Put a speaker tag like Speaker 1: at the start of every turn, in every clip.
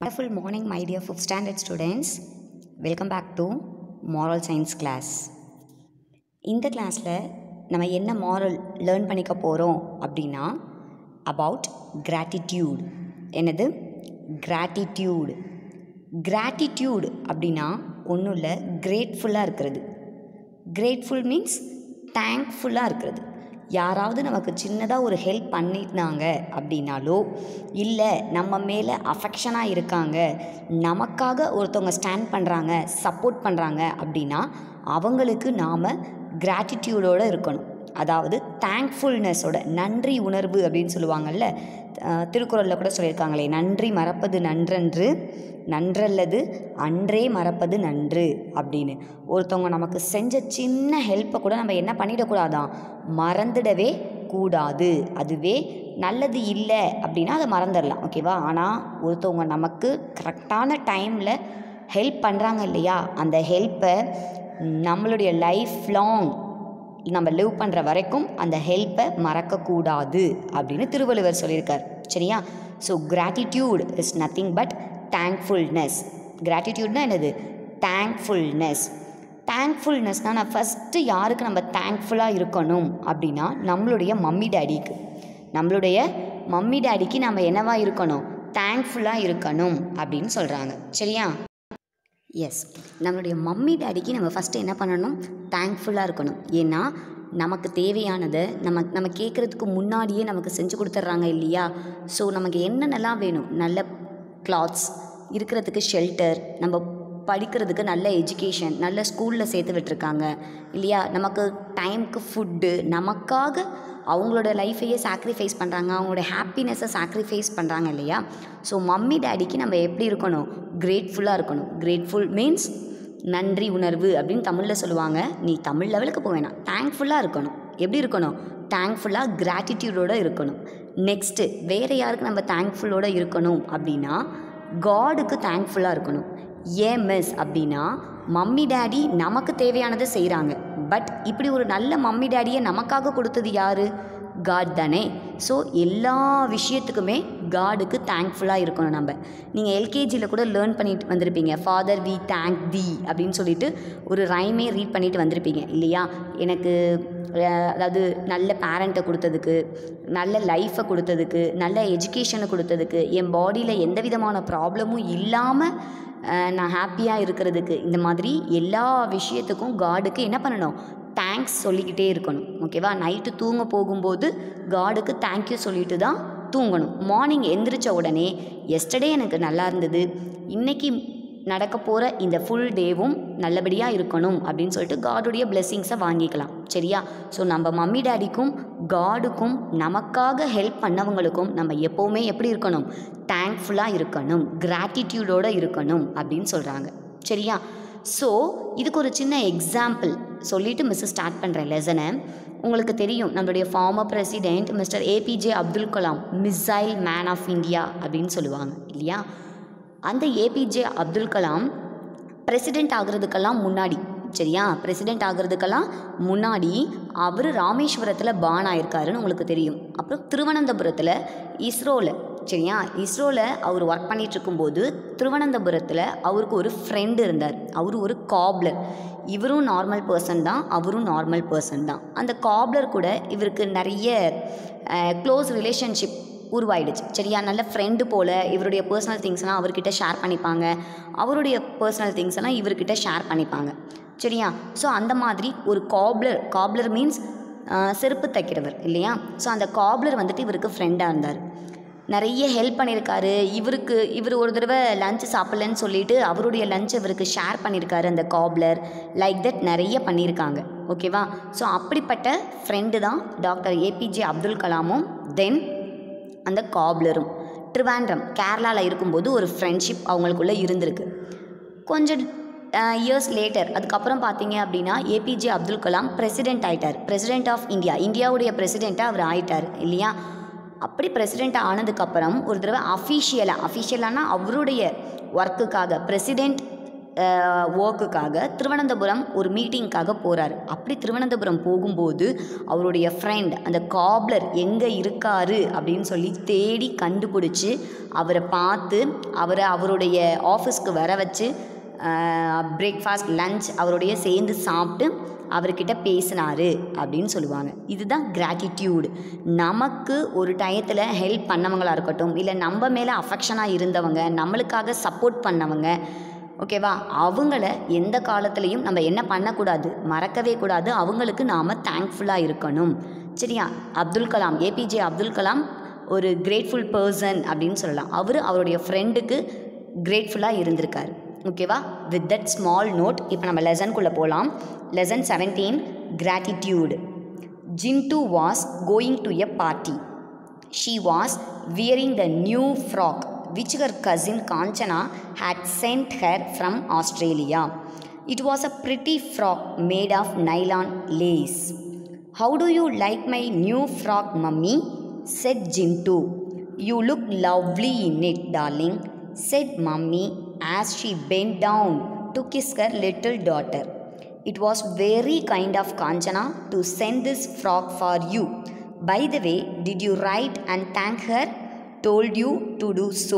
Speaker 1: Wonderful morning, my dear fifth standard students. Welcome back to moral science class. இந்த கிளாஸில் நம்ம என்ன moral learn பண்ணிக்க போகிறோம் அப்படின்னா அபவுட் gratitude என்னது gratitude gratitude அப்படின்னா ஒன்றும் இல்லை கிரேட்ஃபுல்லாக இருக்கிறது கிரேட்ஃபுல் மீன்ஸ் தேங்க்ஃபுல்லாக இருக்கிறது யாராவது நமக்கு சின்னதாக ஒரு ஹெல்ப் பண்ணியிருந்தாங்க அப்படின்னாலோ இல்லை நம்ம மேலே அஃபெக்ஷனாக இருக்காங்க நமக்காக ஒருத்தவங்க ஸ்டாண்ட் பண்ணுறாங்க சப்போர்ட் பண்ணுறாங்க அப்படின்னா அவங்களுக்கு நாம் கிராட்டிடியூடோடு இருக்கணும் அதாவது தேங்க்ஃபுல்னஸோட நன்றி உணர்வு அப்படின்னு சொல்லுவாங்கல்ல அஹ் திருக்குறளில் கூட சொல்லியிருக்காங்களே நன்றி மறப்பது நன்றன்று நன்றல்லது அன்றே மறப்பது நன்று அப்படின்னு ஒருத்தவங்க நமக்கு செஞ்ச சின்ன ஹெல்ப்பை கூட நம்ம என்ன பண்ணிடக்கூடாதான் மறந்துடவே கூடாது அதுவே நல்லது இல்லை அப்படின்னா அதை மறந்துடலாம் ஓகேவா ஆனால் ஒருத்தவங்க நமக்கு கரெக்டான டைமில் ஹெல்ப் பண்ணுறாங்க இல்லையா அந்த ஹெல்ப்பை நம்மளுடைய லைஃப் லாங் நம்ம லிவ் பண்ணுற வரைக்கும் அந்த ஹெல்ப்பை மறக்கக்கூடாது அப்படின்னு திருவள்ளுவர் சொல்லியிருக்கார் சரியா so gratitude is nothing but thankfulness கிராட்டிடியூட்னா என்னது தேங்க்ஃபுல்னஸ் தேங்க்ஃபுல்னஸ்னால் நான் ஃபஸ்ட்டு யாருக்கு நம்ம தேங்க்ஃபுல்லாக இருக்கணும் அப்படின்னா நம்மளுடைய மம்மி டேடிக்கு நம்மளுடைய மம்மி டேடிக்கு நம்ம என்னவா இருக்கணும் தேங்க்ஃபுல்லாக இருக்கணும் அப்படின்னு சொல்கிறாங்க சரியா எஸ் நம்மளுடைய மம்மி டேடிக்கு நம்ம ஃபஸ்ட்டு என்ன பண்ணணும் தேங்க்ஃபுல்லாக இருக்கணும் ஏன்னா நமக்கு தேவையானதை நம்ம நம்ம கேட்குறதுக்கு முன்னாடியே நமக்கு செஞ்சு கொடுத்துட்றாங்க இல்லையா ஸோ நமக்கு என்னென்னலாம் வேணும் நல்ல கிளாத்ஸ் இருக்கிறதுக்கு ஷெல்டர் நம்ம படிக்கிறதுக்கு நல்ல எஜுகேஷன் நல்ல ஸ்கூலில் சேர்த்து விட்டுருக்காங்க இல்லையா நமக்கு டைமுக்கு ஃபுட்டு நமக்காக அவங்களோட லைஃப்பையே சாக்ரிஃபைஸ் பண்ணுறாங்க அவங்களோட ஹாப்பினஸை சாக்ரிஃபைஸ் பண்ணுறாங்க இல்லையா ஸோ மம்மி டேடிக்கு நம்ம எப்படி இருக்கணும் கிரேட்ஃபுல்லாக இருக்கணும் கிரேட்ஃபுல் மீன்ஸ் நன்றி உணர்வு அப்படின்னு தமிழில் சொல்லுவாங்க நீ தமிழ் லெவலுக்கு போக வேணாம் தேங்க்ஃபுல்லாக இருக்கணும் எப்படி இருக்கணும் தேங்க்ஃபுல்லாக கிராட்டிடியூடோடு இருக்கணும் நெக்ஸ்ட்டு வேறு யாருக்கு நம்ம தேங்க்ஃபுல்லோடு இருக்கணும் அப்படின்னா காடுக்கு தேங்க்ஃபுல்லாக இருக்கணும் ஏன் மிஸ் அப்படின்னா மம்மி டேடி நமக்கு தேவையானதை செய்கிறாங்க பட் இப்படி ஒரு நல்ல மம்மி டேடியை நமக்காக கொடுத்தது யார் காட் தானே ஸோ எல்லா விஷயத்துக்குமே காடுக்கு தேங்க்ஃபுல்லாக இருக்கணும் நம்ம நீங்கள் எல்கேஜியில் கூட லேர்ன் பண்ணிட்டு வந்திருப்பீங்க ஃபாதர் வி தேங்க் தி அப்படின்னு சொல்லிட்டு ஒரு ரைமே ரீட் பண்ணிட்டு வந்திருப்பீங்க இல்லையா எனக்கு அஹ், அதாவது நல்ல பேரண்ட்டை கொடுத்ததுக்கு நல்ல லைஃப்பை கொடுத்ததுக்கு நல்ல எஜுகேஷனை கொடுத்ததுக்கு என் பாடியில் எந்த விதமான ப்ராப்ளமும் இல்லாமல் அஹ், நான் ஹாப்பியாக இருக்கிறதுக்கு இந்த மாதிரி எல்லா விஷயத்துக்கும் காடுக்கு என்ன பண்ணணும் தேங்க்ஸ் சொல்லிக்கிட்டே இருக்கணும் ஓகேவா நைட்டு தூங்க போகும்போது காடுக்கு தேங்க்யூ சொல்லிட்டு தான் தூங்கணும் மார்னிங் எந்திரிச்ச உடனே எஸ்டர்டே எனக்கு நல்லா இருந்தது இன்றைக்கி நடக்க போகிற இந்த ஃபுல் டேவும் நல்லபடியாக இருக்கணும் அப்படின்னு சொல்லிட்டு காடுடைய பிளெஸ்ஸிங்ஸை வாங்கிக்கலாம் சரியா ஸோ நம்ம மம்மி டேடிக்கும் காடுக்கும் நமக்காக ஹெல்ப் பண்ணவங்களுக்கும் நம்ம எப்போவுமே எப்படி இருக்கணும் தேங்க்ஃபுல்லாக இருக்கணும் கிராட்டிடியூடோடு இருக்கணும் அப்படின்னு சொல்கிறாங்க சரியா ஸோ இதுக்கு ஒரு சின்ன எக்ஸாம்பிள் சொல்லிவிட்டு மிஸ் ஸ்டார்ட் பண்ணுறேன் லெசனை உங்களுக்கு தெரியும் நம்மளுடைய former president mister A P J Abdul Kalam missile man of India அப்படின்னு சொல்லுவாங்க இல்லையா அந்த ஏபிஜே அப்துல் கலாம் பிரசிடெண்ட் ஆகிறதுக்கெல்லாம் முன்னாடி சரியா பிரசிடெண்ட் ஆகிறதுக்கெல்லாம் முன்னாடி அவர் ராமேஸ்வரத்தில் பான் ஆயிருக்காருன்னு உங்களுக்கு தெரியும் அப்புறம் திருவனந்தபுரத்தில் இஸ்ரோவில் சரியா இஸ்ரோவில் அவர் ஒர்க் பண்ணிட்டு இருக்கும்போது திருவனந்தபுரத்தில் அவருக்கு ஒரு ஃப்ரெண்டு இருந்தார் அவர் ஒரு காப்லர் இவரும் நார்மல் பர்சன் தான் அவரும் நார்மல் பர்சன் தான் அந்த காப்லர் கூட இவருக்கு நிறைய க்ளோஸ் ரிலேஷன்ஷிப் உருவாயிடுச்சு சரியா நல்ல ஃப்ரெண்டு போல் இவருடைய பர்சனல் திங்ஸ்லாம் அவர்கிட்ட ஷேர் பண்ணிப்பாங்க அவருடைய பர்சனல் திங்ஸ் எல்லாம் இவர்கிட்ட ஷேர் பண்ணிப்பாங்க சரியா ஸோ அந்த மாதிரி ஒரு காப்லர் காப்லர் மீன்ஸ் செருப்பு தைக்கிறவர் இல்லையா ஸோ அந்த காப்லர் வந்துட்டு இவருக்கு ஃப்ரெண்டாக இருந்தார் நிறைய ஹெல்ப் பண்ணியிருக்காரு இவருக்கு இவர் ஒரு தடவை லஞ்ச் சாப்பிட்லன்னு சொல்லிட்டு அவருடைய லஞ்ச் இவருக்கு ஷேர் பண்ணியிருக்காரு அந்த காப்லர் லைக் தட் நிறைய பண்ணியிருக்காங்க ஓகேவா ஸோ அப்படிப்பட்ட ஃப்ரெண்டு தான் டாக்டர் ஏபிஜே அப்துல் கலாமும் தென் அந்த காப்லரும் ட்ரிவாண்ட்ரம் கேரளாவில் இருக்கும்போது ஒரு ஃப்ரெண்ட்ஷிப் அவங்களுக்குள்ளே இருந்திருக்கு கொஞ்சம் இயர்ஸ் லேட்டர் அதுக்கப்புறம் பார்த்தீங்க அப்படின்னா ஏபிஜே அப்துல் கலாம் பிரசிடென்ட் ஆயிட்டார் பிரசிடென்ட் ஆஃப் இந்தியா இந்தியாவுடைய பிரசிடெண்ட்டாக அவர் ஆயிட்டார் இல்லையா அப்படி பிரசிடெண்ட் ஆனதுக்கப்புறம் ஒரு தடவை அஃபீஷியலாக அஃபீஷியலானா அவருடைய ஒர்க்குக்காக பிரசிடெண்ட் ஒர்க்குக்காக திருவனந்தபுரம் ஒரு மீட்டிங்க்காக போகிறாரு அப்படி திருவனந்தபுரம் போகும்போது அவருடைய ஃப்ரெண்ட் அந்த காப்லர் எங்கே இருக்காரு அப்படின்னு சொல்லி தேடி கண்டுபிடிச்சி அவரை பார்த்து அவரை அவருடைய ஆஃபீஸ்க்கு வர வச்சு பிரேக்ஃபாஸ்ட் லஞ்ச் அவருடைய சேர்ந்து சாப்பிட்டு அவர்கிட்ட பேசினாரு அப்படின்னு சொல்லுவாங்க இதுதான் கிராட்டிடியூடு நமக்கு ஒரு டயத்தில் ஹெல்ப் பண்ணவங்களா இருக்கட்டும் இல்லை நம்ம மேலே அஃபெக்ஷனாக இருந்தவங்க நம்மளுக்காக சப்போர்ட் பண்ணவங்க ஓகேவா அவங்கள எந்த காலத்துலேயும் நம்ம என்ன பண்ணக்கூடாது மறக்கவே கூடாது அவங்களுக்கு நாம் தேங்க்ஃபுல்லாக இருக்கணும் சரியா அப்துல் கலாம் ஏபிஜே அப்துல் கலாம் ஒரு கிரேட்ஃபுல் பர்சன் அப்படின்னு சொல்லலாம் அவர் அவருடைய ஃப்ரெண்டுக்கு கிரேட்ஃபுல்லாக இருந்திருக்காரு ஓகேவா வித் தட் ஸ்மால் நோட் இப்போ நம்ம லெசன்குள்ளே போகலாம் lesson seventeen gratitude Jintu was going to a party she was wearing the new frock which her cousin Kanchana had sent her from Australia. It was a pretty frock made of nylon lace. How do you like my new frock, mummy? said Jintu. You look lovely in it, darling, said mummy as she bent down to kiss her little daughter. It was very kind of Kanchana to send this frock for you. By the way, did you write and thank her? told you to do so.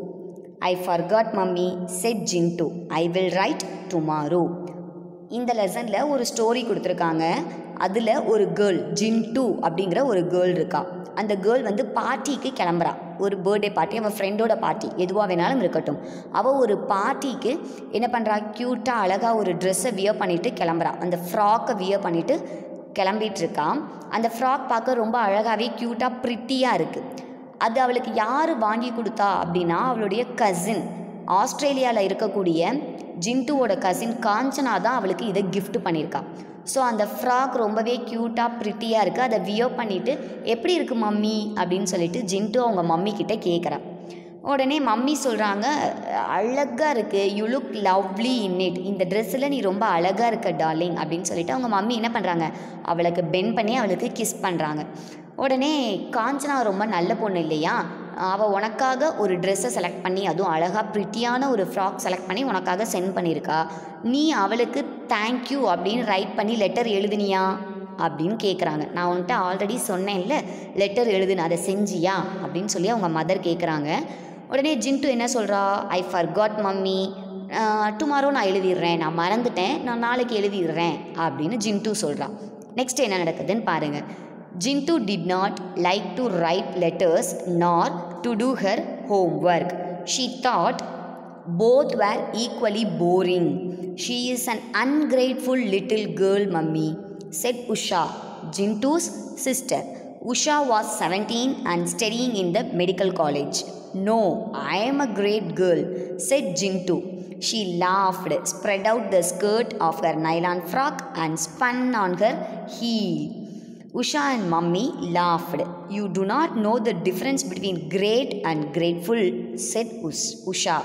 Speaker 1: I forgot, mummy, said Jintu. I will write tomorrow. இந்த லெசனில் ஒரு story கொடுத்துருக்காங்க அதில் ஒரு girl Jind அப்படிங்கிற ஒரு girl இருக்கா அந்த கேர்ள் வந்து பார்ட்டிக்கு கிளம்புறா ஒரு பர்த்டே பார்ட்டி அவன் ஃப்ரெண்டோட பார்ட்டி எதுவாக வேணாலும் இருக்கட்டும் அவள் ஒரு பார்ட்டிக்கு என்ன பண்ணுறா க்யூட்டாக அழகாக ஒரு ட்ரெஸ்ஸை வியர் பண்ணிவிட்டு கிளம்புறா அந்த ஃப்ராக்கை வியர் பண்ணிவிட்டு கிளம்பிட்டு இருக்கா அந்த ஃப்ராக் பார்க்க ரொம்ப அழகாகவே க்யூட்டாக ப்ரிட்டியாக இருக்குது அது அவளுக்கு யார் வாங்கி கொடுத்தா அப்படின்னா அவளுடைய கசின் ஆஸ்திரேலியாவில் இருக்கக்கூடிய ஜின்ட்டுவோட கசின் காஞ்சனா தான் அவளுக்கு இதை gift பண்ணியிருக்கா ஸோ அந்த ஃப்ராக் ரொம்பவே க்யூட்டாக ப்ரிட்டியாக இருக்குது அதை வியர் பண்ணிவிட்டு எப்படி இருக்குது மம்மி அப்படின்னு சொல்லிட்டு ஜின்ட்டு அவங்க மம்மி கிட்ட கேட்குறா உடனே மம்மி சொல்கிறாங்க அழகாக இருக்குது you look lovely in it இந்த ட்ரெஸ்ஸில் நீ ரொம்ப அழகாக இருக்க டார்லிங் அப்படின்னு சொல்லிட்டு அவங்க மம்மி என்ன பண்ணுறாங்க அவளுக்கு பென் பண்ணி அவளுக்கு கிஸ் பண்ணுறாங்க உடனே காஞ்சனா ரொம்ப நல்ல பொண்ணு இல்லையா அவள் உனக்காக ஒரு ட்ரெஸ்ஸை செலக்ட் பண்ணி அதுவும் அழகாக ப்ரிட்டியான ஒரு ஃப்ராக் செலக்ட் பண்ணி உனக்காக சென்ட் பண்ணியிருக்கா நீ அவளுக்கு தேங்க்யூ அப்படின்னு ரைட் பண்ணி லெட்டர் எழுதுனியா அப்படின்னு கேட்குறாங்க நான் உன்கிட்ட ஆல்ரெடி சொன்னேன்ல லெட்டர் எழுதுன அதை செஞ்சியா அப்படின்னு சொல்லி அவங்க மதர் கேட்குறாங்க உடனே ஜின்ட்டு என்ன சொல்கிறா ஐ ஃபர்காட் மம்மி டுமாரோ நான் எழுதிடுறேன் நான் மறந்துட்டேன் நான் நாளைக்கு எழுதிடுறேன் அப்படின்னு ஜின்ட்டு சொல்கிறா நெக்ஸ்ட் என்ன நடக்குதுன்னு பாருங்கள் Jintu did not like to write letters nor to do her homework she thought both were equally boring. She is an ungrateful little girl, mummy, said Usha, Jintu's sister. Usha was 17 and studying in the medical college. No, I am a great girl, said Jintu. She laughed, spread out the skirt of her nylon frock, and spun on her heel. Usha and mummy laughed. You do not know the difference between great and grateful, said Us- Usha.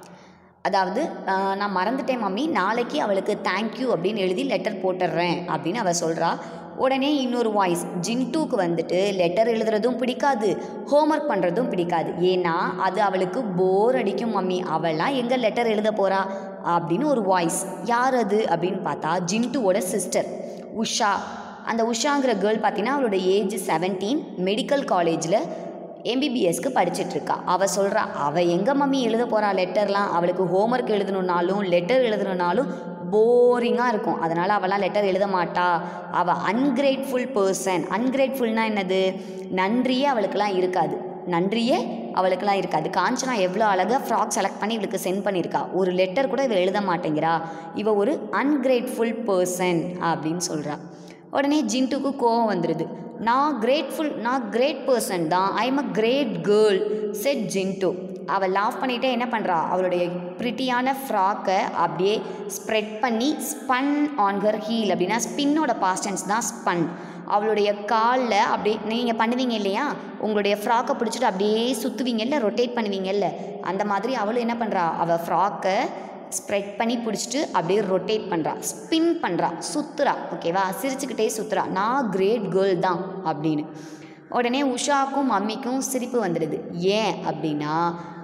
Speaker 1: அதாவது ஆஹ், நான் மறந்துட்டேன் mummy நாளைக்கு அவளுக்கு thank you அப்படின்னு எழுதி letter போட்டுடுறேன் அப்படின்னு அவள் சொல்கிறா உடனே இன்னொரு வாய்ஸ் ஜின்டூக்கு வந்துட்டு லெட்டர் எழுதுறதும் பிடிக்காது ஹோம்ஒர்க் பண்ணுறதும் பிடிக்காது ஏன்னா அது அவளுக்கு போர் அடிக்கும் மம்மி அவள்லாம் எங்கே லெட்டர் எழுத போகிறா அப்படின்னு ஒரு வாய்ஸ் யார் அது அப்படின்னு பார்த்தா ஜின்ட்டுவோட சிஸ்டர் உஷா அந்த உஷாங்கிற கேர்ள் பார்த்தீங்கன்னா அவளோட ஏஜ் செவன்டீன் மெடிக்கல் காலேஜில் எம்பிபிஎஸ்க்கு படிச்சிட்ருக்கா அவள் சொல்கிறா அவள் எங்கே மம்மி எழுத போகிறா லெட்டர்லாம் அவளுக்கு ஹோம்ஒர்க் எழுதணுன்னாலும் லெட்டர் எழுதணுன்னாலும் போரிங்காக இருக்கும் அதனால் அவளாம் லெட்டர் எழுத மாட்டா அவள் அன்கிரேட்ஃபுல் பர்சன் அன்கிரேட்ஃபுல்னா என்னது நன்றியே அவளுக்கெல்லாம் இருக்காது நன்றியே அவளுக்கெல்லாம் இருக்காது காஞ்சனா எவ்வளோ அழகாக ஃப்ராக் செலக்ட் பண்ணி இவளுக்கு சென்ட் பண்ணியிருக்கா ஒரு லெட்டர் கூட இவள் எழுத மாட்டேங்கிறா இவ ஒரு அன்கிரேட்ஃபுல் பர்சன் அப்படின்னு சொல்கிறா உடனே ஜின்ட்டுக்கு கோவம் வந்துடுது நான் கிரேட்ஃபுல் நான் கிரேட் பர்சன் தான் I am a great girl set ஜின்ட்டு அவள் லாஃப் பண்ணிகிட்டே என்ன பண்ணுறா அவளுடைய ப்ரிட்டியான ஃப்ராக்கை அப்படியே ஸ்ப்ரெட் பண்ணி ஸ்பன் ஆன் ஹர் ஹீல் அப்படின்னா ஸ்பின்னோட பாஸ்டன்ஸ் தான் ஸ்பன் அவளுடைய காலில் அப்படியே நீங்கள் பண்ணுவீங்க இல்லையா உங்களுடைய ஃப்ராக்கை பிடிச்சிட்டு அப்படியே சுற்றுவீங்கல்ல ரொட்டேட் பண்ணுவீங்கல்ல அந்த மாதிரி அவளும் என்ன பண்ணுறா அவள் ஃப்ராக்கை ஸ்ப்ரெட் பண்ணி பிடிச்சிட்டு அப்படியே ரொட்டேட் பண்ணுறா ஸ்பின் பண்ணுறா சுற்றுறா ஓகேவா சிரிச்சுக்கிட்டே சுற்றுறா நான் கிரேட் கேர்ள் தான் அப்படின்னு உடனே உஷாக்கும் மம்மிக்கும் சிரிப்பு வந்துடுது ஏன் அப்படின்னா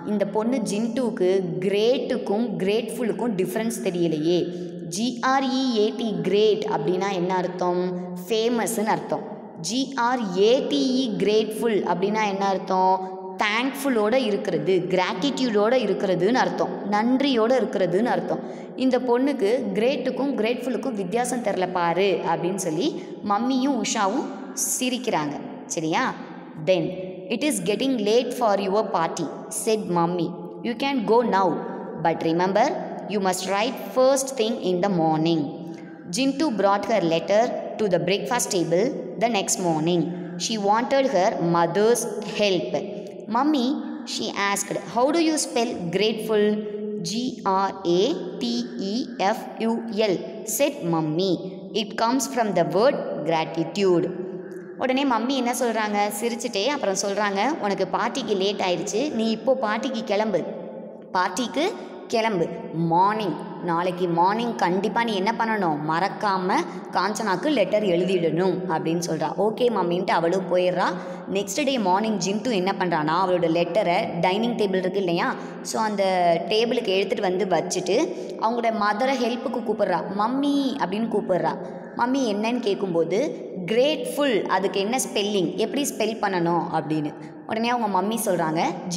Speaker 1: இந்த பொண்ணு ஜின்டூக்கு கிரேட்டுக்கும் கிரேட்ஃபுல்லுக்கும் டிஃப்ரென்ஸ் தெரியலையே ஜிஆர்இஏடி கிரேட் அப்படின்னா என்ன அர்த்தம் ஃபேமஸ்ன்னு அர்த்தம் ஜிஆர்ஏடிஇ கிரேட்ஃபுல் அப்படின்னா என்ன அர்த்தம் தேங்க்ஃபுல்லோடு இருக்கிறது கிராட்டிடியூடோடு இருக்கிறதுன்னு அர்த்தம் நன்றியோடு இருக்கிறதுன்னு அர்த்தம் இந்த பொண்ணுக்கு கிரேட்டுக்கும் கிரேட்ஃபுல்லுக்கும் வித்தியாசம் தெரில பாரு அப்படின்னு சொல்லி மம்மியும் உஷாவும் சிரிக்கிறாங்க சரியா then it is getting late for your party said mummy you can go now but remember you must write first thing in the morning Jintu brought her letter to the breakfast table the next morning. She wanted her mother's help. Mummy, she asked, how do you spell grateful? G R A T E F U L, said Mummy. It comes from the word gratitude. உடனே mummy என்ன சொல்கிறாங்க சிரிச்சிட்டே அப்புறம் சொல்கிறாங்க உனக்கு பார்ட்டிக்கு late ஆயிடுச்சு நீ இப்போ பார்ட்டிக்கு கிளம்பு பார்ட்டிக்கு கிளம்பு மார்னிங் நாளைக்கு மார்னிங் கண்டிப்பாக நீ என்ன பண்ணணும் மறக்காமல் காஞ்சனாக்கு லெட்டர் எழுதிடணும் அப்படின்னு சொல்கிறா ஓகே மம்மின்ட்டு அவளும் போயிடுறா நெக்ஸ்ட் டே மார்னிங் ஜின்ட்டு என்ன பண்ணுறான்னா அவளோட லெட்டரை டைனிங் டேபிள் இருக்குது இல்லையா ஸோ அந்த டேபிளுக்கு எடுத்துகிட்டு வந்து வச்சுட்டு அவங்களோட மதரை ஹெல்ப்புக்கு கூப்பிட்றா மம்மி அப்படின்னு கூப்பிட்றா மம்மி என்னன்னு கேட்கும்போது கிரேட்ஃபுல் அதுக்கு என்ன ஸ்பெல்லிங் எப்படி ஸ்பெல் பண்ணணும் அப்படின்னு உடனே அவங்க மம்மி சொல்கிறாங்க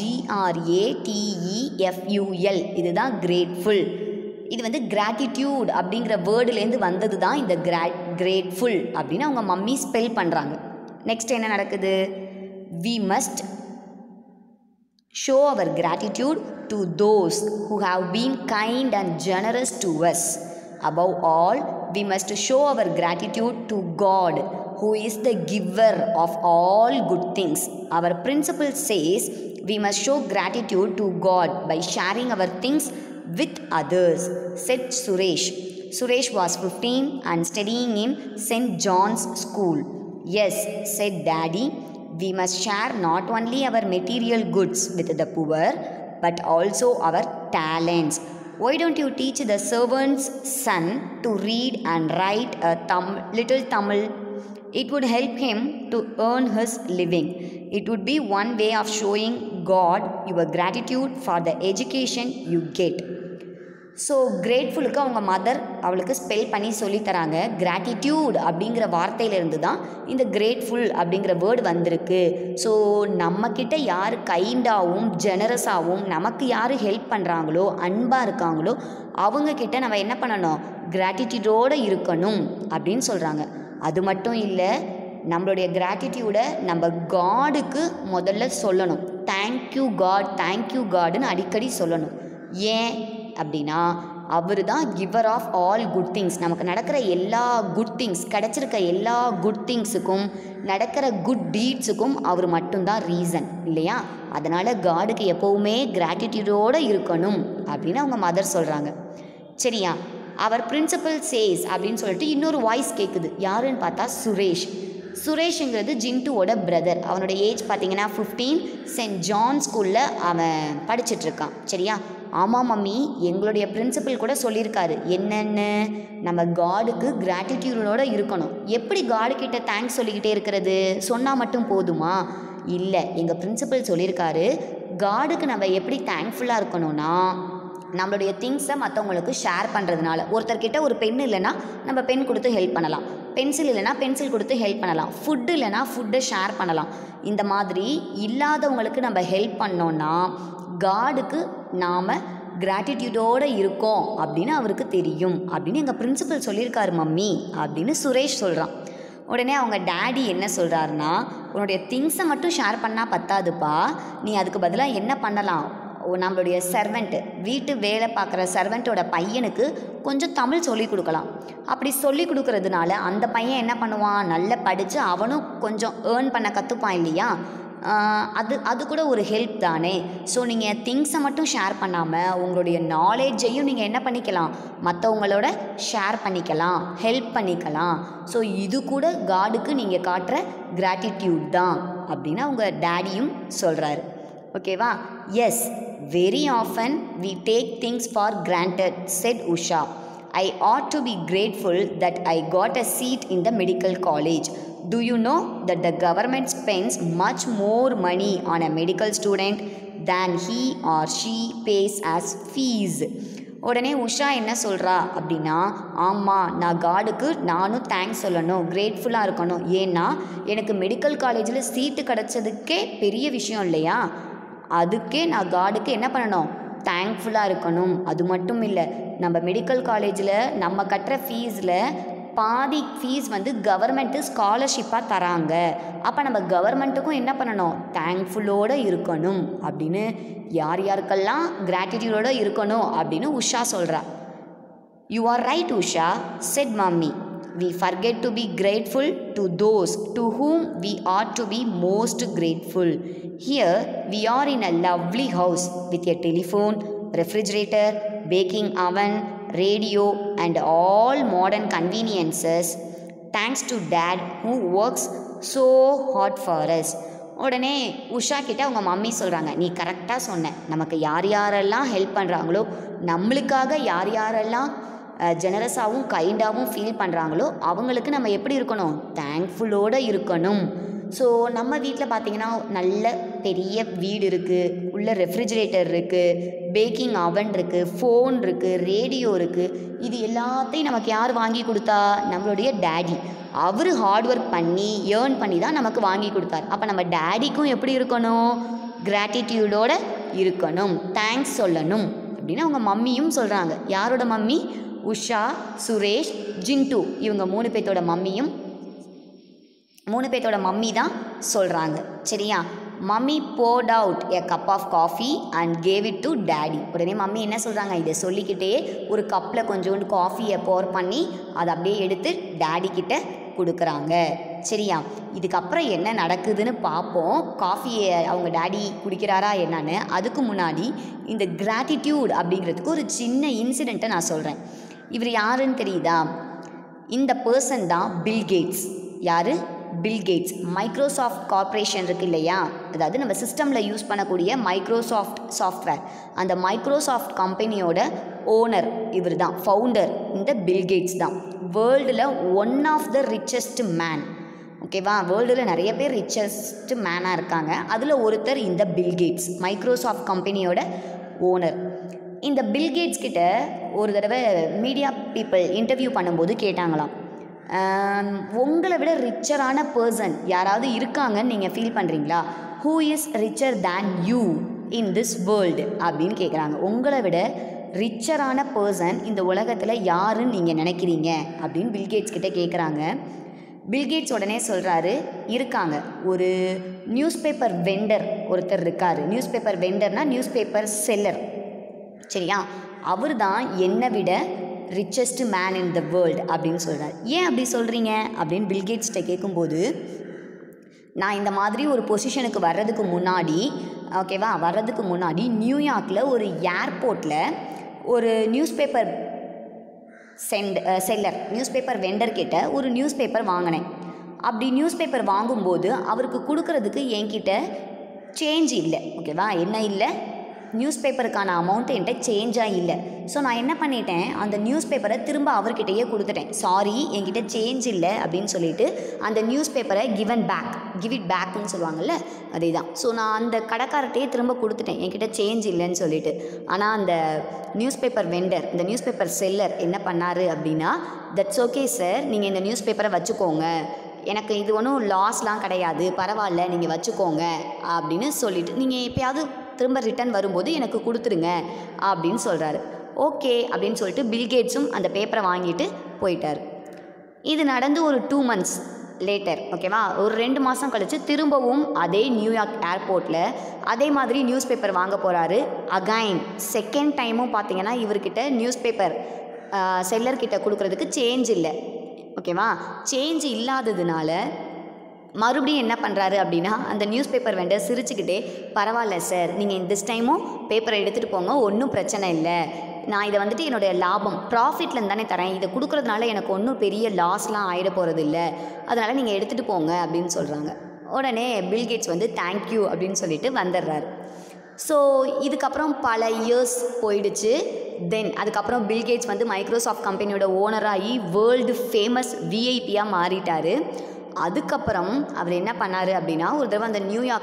Speaker 1: ஜிஆர்ஏடிஇஎஃப்யூஎல் இதுதான் கிரேட்ஃபுல் இது வந்து கிராட்டிடியூட் அப்படிங்கிற வேர்டுலேருந்து வந்தது தான் இந்த கிரா கிரேட்ஃபுல் அப்படின்னு அவங்க மம்மி ஸ்பெல் பண்ணுறாங்க நெக்ஸ்ட் என்ன நடக்குது we must show our gratitude to those who have been kind and generous to us. Above all, we must show our gratitude to God, who is the giver of all good things. Our principle says we must show gratitude to God by sharing our things with others, said Suresh. Suresh was 15 and studying in St. John's School. Yes, said Daddy, we must share not only our material goods with the poor, but also our talents. Why don't you teach the servant's son to read and write a Tam- little Tamil? It would help him to earn his living. It would be one way of showing God your gratitude for the education you get. So கிரேட்ஃபுல்லுக்கு அவங்க mother அவளுக்கு spell பண்ணி சொல்லித் தராங்க gratitude அப்படிங்கிற வார்த்தையிலேருந்து தான் இந்த grateful அப்படிங்கிற வேர்டு வந்திருக்கு ஸோ நம்மக்கிட்ட யார் கைண்டாகவும் ஜெனரஸாகவும் நமக்கு யார் ஹெல்ப் பண்ணுறாங்களோ அன்பாக இருக்காங்களோ அவங்கக்கிட்ட நம்ம என்ன பண்ணணும் கிராட்டிடியூடோடு இருக்கணும் அப்படின்னு சொல்கிறாங்க அது மட்டும் இல்லை நம்மளுடைய கிராட்டிடியூடை நம்ம காடுக்கு முதல்ல சொல்லணும் தேங்க்யூ காட் தேங்க்யூ காடுன்னு அடிக்கடி சொல்லணும் ஏன் அப்படின்னா அவர் தான் giver of all good things நமக்கு நடக்கிற எல்லா குட் திங்ஸ் கிடச்சிருக்க எல்லா குட் திங்ஸுக்கும் நடக்கிற குட் டீட்ஸுக்கும் அவர் மட்டும்தான் ரீசன் இல்லையா அதனால் காடுக்கு எப்போவுமே கிராட்டிடியூடோடு இருக்கணும் அப்படின்னு அவங்க மதர் சொல்கிறாங்க சரியா அவர் பிரின்சிபல் சேஸ் அப்படின்னு சொல்லிட்டு இன்னொரு வாய்ஸ் கேட்குது யாருன்னு பார்த்தா சுரேஷ் சுரேஷுங்கிறது ஜின்ட்டுவோட பிரதர் அவனோட ஏஜ் பார்த்தீங்கன்னா ஃபிஃப்டீன் சென்ட் ஜான் ஸ்கூலில் அவன் படிச்சிட்ருக்கான் சரியா ஆமாம் மம்மி எங்களுடைய பிரின்சிபல் கூட சொல்லியிருக்காரு என்னென்னு நம்ம காடுக்கு கிராட்டிடியூடோட இருக்கணும் எப்படி காடு கிட்ட தேங்க்ஸ் சொல்லிக்கிட்டே இருக்கிறது சொன்னால் மட்டும் போதுமா இல்லை எங்கள் பிரின்சிபல் சொல்லியிருக்காரு காடுக்கு நம்ம எப்படி தேங்க்ஃபுல்லாக இருக்கணும்னா நம்மளுடைய திங்ஸை மற்றவங்களுக்கு ஷேர் பண்ணுறதுனால ஒருத்தர்கிட்ட ஒரு பென் இல்லைன்னா நம்ம பென் கொடுத்து ஹெல்ப் பண்ணலாம் பென்சில் இல்லைன்னா பென்சில் கொடுத்து ஹெல்ப் பண்ணலாம் ஃபுட்டு இல்லைன்னா ஃபுட்டை ஷேர் பண்ணலாம் இந்த மாதிரி இல்லாதவங்களுக்கு நம்ம ஹெல்ப் பண்ணோன்னா காடுக்கு நாம் கிராட்டிடியூடோடு இருக்கோம் அப்படின்னு அவருக்கு தெரியும் அப்படின்னு எங்கள் பிரின்சிபல் சொல்லியிருக்காரு மம்மி அப்படின்னு சுரேஷ் சொல்கிறான் உடனே அவங்க டேடி என்ன சொல்கிறாருன்னா உன்னுடைய திங்ஸை மட்டும் ஷேர் பண்ணால் பத்தாதுப்பா நீ அதுக்கு பதிலாக என்ன பண்ணலாம் ஓ, நம்மளுடைய சர்வெண்ட்டு வீட்டு வேலை பார்க்குற சர்வெண்ட்டோட பையனுக்கு கொஞ்சம் தமிழ் சொல்லி கொடுக்கலாம் அப்படி சொல்லி கொடுக்கறதுனால அந்த பையன் என்ன பண்ணுவான் நல்லா படித்து அவனும் கொஞ்சம் ஏர்ன் பண்ண கற்றுப்பான் இல்லையா ஆஹ் அது அது கூட ஒரு ஹெல்ப் தானே ஸோ நீங்கள் திங்ஸை மட்டும் ஷேர் பண்ணாமல் உங்களுடைய நாலேஜையும் நீங்கள் என்ன பண்ணிக்கலாம் மற்றவங்களோட ஷேர் பண்ணிக்கலாம் ஹெல்ப் பண்ணிக்கலாம் ஸோ இது கூட காடுக்கு நீங்கள் காட்டுற கிராட்டிடியூட் தான் அப்படின்னு அவங்க டேடியும் சொல்கிறாரு ஓகேவா yes very often we take things for granted said Usha I ought to be grateful that I got a seat in the medical college. Do you know that the government spends much more money on a medical student then he or she pays as fees உடனே உஷா என்ன சொல்கிறா அப்படின்னா ஆமாம் நான் காடுக்கு நானும் thanks சொல்லணும் கிரேட்ஃபுல்லாக இருக்கணும் ஏன்னா எனக்கு மெடிக்கல் காலேஜில் சீட்டு கிடச்சதுக்கே பெரிய விஷயம் இல்லையா அதுக்கே நான் காடுக்கு என்ன பண்ணணும் தேங்க்ஃபுல்லாக இருக்கணும் அது மட்டும் இல்லை நம்ம மெடிக்கல் காலேஜில் நம்ம கட்டுற ஃபீஸில் பாதி ஃபீஸ் வந்து கவர்மெண்ட்டு ஸ்காலர்ஷிப்பாக தராங்க அப்போ நம்ம கவர்மெண்ட்டுக்கும் என்ன பண்ணணும் தேங்க்ஃபுல்லோடு இருக்கணும் அப்படின்னு யார் யாருக்கெல்லாம் கிராட்டிடியூடோடு இருக்கணும் அப்படின்னு உஷா சொல்கிறா you are right Usha said mummy we forget to be grateful to those to whom we ought to be most grateful. Here we are in a lovely house with a telephone, refrigerator, baking oven, radio, and all modern conveniences. Thanks to dad who works so hard for us. உடனே உஷா கிட்ட அவங்க mummy சொல்கிறாங்க நீ கரெக்டாக சொன்ன நமக்கு யார் யாரெல்லாம் ஹெல்ப் பண்ணுறாங்களோ நம்மளுக்காக யார் யாரெல்லாம் ஜெனரஸாகவும் கைண்டாகவும் ஃபீல் பண்ணுறாங்களோ அவங்களுக்கு நம்ம எப்படி இருக்கணும் தேங்க்ஃபுல்லோடு இருக்கணும் ஸோ நம்ம வீட்டில் பார்த்தீங்கன்னா நல்ல பெரிய வீடு இருக்குது உள்ள ரெஃப்ரிஜிரேட்டர் இருக்குது பேக்கிங் அவன் இருக்குது ஃபோன் இருக்குது ரேடியோ இருக்குது இது எல்லாத்தையும் நமக்கு யார் வாங்கி கொடுத்தா நம்மளுடைய டேடி அவர் ஹார்ட் ஒர்க் பண்ணி ஏர்ன் பண்ணி தான் நமக்கு வாங்கி கொடுத்தார் அப்போ நம்ம டேடிக்கும் எப்படி இருக்கணும் கிராட்டிடியூடோட இருக்கணும் தேங்க்ஸ் சொல்லணும் அப்படின்னு அவங்க மம்மியும் சொல்கிறாங்க யாரோட மம்மி உஷா சுரேஷ் ஜின்ட்டு இவங்க மூணு பேர்த்தோட மம்மியும் மூணு பேர்த்தோட மம்மி தான் சொல்கிறாங்க சரியா mummy poured out a cup of coffee and gave it to daddy உடனே மம்மி என்ன சொல்கிறாங்க இதை சொல்லிக்கிட்டே ஒரு கப்பில் கொஞ்சோண்டு காஃபியை போர் பண்ணி அதை அப்படியே எடுத்து டேடி கிட்ட கொடுக்குறாங்க சரியா இதுக்கப்புறம் என்ன நடக்குதுன்னு பார்ப்போம் காஃபியை அவங்க டேடி குடிக்கிறாரா என்னன்னு அதுக்கு முன்னாடி இந்த கிராட்டிடியூட் அப்படிங்கிறதுக்கு ஒரு சின்ன இன்சிடெண்ட்டை நான் சொல்கிறேன் இவர் யாருன்னு தெரியுதா இந்த பர்சன் தான் பில் கேட்ஸ் யார் பில் கேட்ஸ் மைக்ரோசாஃப்ட் கார்ப்பரேஷன் இருக்கு இல்லையா அதாவது நம்ம சிஸ்டமில் யூஸ் பண்ணக்கூடிய மைக்ரோசாஃப்ட் சாஃப்ட்வேர் அந்த மைக்ரோசாஃப்ட் கம்பெனியோட ஓனர் இவர் தான் ஃபவுண்டர் இந்த பில் கேட்ஸ் தான் வேர்ல்டில் one of the richest man ஓகேவா வேர்ல்டில் நிறைய பேர் ரிச்சஸ்ட் மேனாக இருக்காங்க அதில் ஒருத்தர் இந்த பில் கேட்ஸ் மைக்ரோசாஃப்ட் கம்பெனியோட ஓனர் இந்த பில் கேட்ஸ் கிட்ட ஒரு தடவை மீடியா பீப்புள் இன்டர்வியூ பண்ணும்போது கேட்டாங்களாம் ஆம், உங்களை விட ரிச்சரான பர்சன் யாராவது இருக்காங்கன்னு நீங்கள் ஃபீல் பண்ணுறீங்களா who is richer than you in this world அப்படின்னு கேட்குறாங்க உங்களை விட ரிச்சரான பர்சன் இந்த உலகத்தில் யாருன்னு நீங்கள் நினைக்கிறீங்க அப்படின்னு பில்கேட்ஸ் கிட்ட கேட்குறாங்க பில்கேட்ஸ் உடனே சொல்கிறாரு இருக்காங்க ஒரு நியூஸ் பேப்பர் வெண்டர் ஒருத்தர் இருக்கார் நியூஸ் பேப்பர் வெண்டர்னால் நியூஸ் பேப்பர் செல்லர் சரியா அவர் தான் என்னை விட richest man in the world அப்படின்னு சொல்கிறார் ஏன் அப்படி சொல்கிறீங்க அப்படின்னு பில்கேட்ஸ்கிட்ட கேட்கும்போது நான் இந்த மாதிரி ஒரு பொசிஷனுக்கு வர்றதுக்கு முன்னாடி ஓகேவா வர்றதுக்கு முன்னாடி நியூயார்க்கில் ஒரு ஏர்போர்ட்டில் ஒரு நியூஸ் பேப்பர் சென்ட் செல்லர் நியூஸ் பேப்பர் வெண்டர் கிட்ட ஒரு நியூஸ் பேப்பர் வாங்கினேன் அப்படி நியூஸ் பேப்பர் வாங்கும்போது அவருக்கு கொடுக்கறதுக்கு என்கிட்ட சேஞ்ச் இல்லை ஓகேவா என்ன இல்லை நியூஸ் பேப்பருக்கான அமௌண்ட் என்கிட்ட சேஞ்சாக இல்லை ஸோ நான் என்ன பண்ணிட்டேன் அந்த நியூஸ் பேப்பரை திரும்ப அவர்கிட்டயே கொடுத்துட்டேன் சாரி என்கிட்ட சேஞ்ச் இல்லை அப்படின்னு சொல்லிட்டு அந்த நியூஸ் பேப்பரை கிவன் பேக் கிவ் இட் பேக்குன்னு சொல்லுவாங்கல்ல அதே தான் ஸோ நான் அந்த கடைக்காரட்டையே திரும்ப கொடுத்துட்டேன் என்கிட்ட சேஞ்ச் இல்லைன்னு சொல்லிட்டு ஆனால் அந்த நியூஸ் பேப்பர் வெண்டர் இந்த நியூஸ் பேப்பர் செல்லர் என்ன பண்ணார் அப்படின்னா தட்ஸ் ஓகே சார் நீங்கள் இந்த நியூஸ் பேப்பரை வச்சுக்கோங்க எனக்கு இது ஒன்றும் லாஸ்லாம் கிடையாது பரவாயில்ல நீங்கள் வச்சுக்கோங்க அப்படின்னு சொல்லிட்டு நீங்கள் எப்பயாவது திரும்ப ரிட்டர்ன் வரும்போது எனக்கு கொடுத்துருங்க அப்படின்னு சொல்கிறாரு ஓகே அப்படின்னு சொல்லிட்டு பில்கேட்ஸும் அந்த பேப்பரை வாங்கிட்டு போயிட்டார் இது நடந்து ஒரு டூ மந்த்ஸ் லேட்டர் ஓகேவா ஒரு ரெண்டு மாதம் கழித்து திரும்பவும் அதே நியூயார்க் ஏர்போர்ட்டில் அதே மாதிரி நியூஸ் பேப்பர் வாங்க போகிறாரு அகைன் செகண்ட் டைமும் பார்த்தீங்கன்னா இவர்கிட்ட நியூஸ் பேப்பர் செல்லர்கிட்ட கொடுக்குறதுக்கு சேஞ்ச் இல்லை ஓகேவா சேஞ்ச் இல்லாததுனால மறுபடியும் என்ன பண்ணுறாரு அப்படின்னா அந்த நியூஸ் பேப்பர் வெண்டர் சிரிச்சுக்கிட்டே பரவாயில்ல சார் நீங்கள் திஸ் டைமும் பேப்பரை எடுத்துகிட்டு போங்க ஒன்றும் பிரச்சனை இல்லை நான் இதை வந்துட்டு என்னுடைய லாபம் ப்ராஃபிட்லேருந்து தானே தரேன் இதை கொடுக்குறதுனால எனக்கு ஒன்றும் பெரிய லாஸ்லாம் ஆகிட போகிறது இல்லை அதனால் நீங்கள் எடுத்துகிட்டு போங்க அப்படின்னு சொல்கிறாங்க உடனே பில்கேட்ஸ் வந்து தேங்க்யூ அப்படின்னு சொல்லிட்டு வந்துடுறாரு ஸோ இதுக்கப்புறம் பல இயர்ஸ் போயிடுச்சு தென் அதுக்கப்புறம் பில்கேட்ஸ் வந்து மைக்ரோசாஃப்ட் கம்பெனியோட ஓனராகி வேர்ல்டு ஃபேமஸ் விஐபியாக மாறிட்டார் அதுக்கப்புறம் அவர் என்ன பண்ணார் அப்படின்னா ஒரு தடவை அந்த நியூயார்க்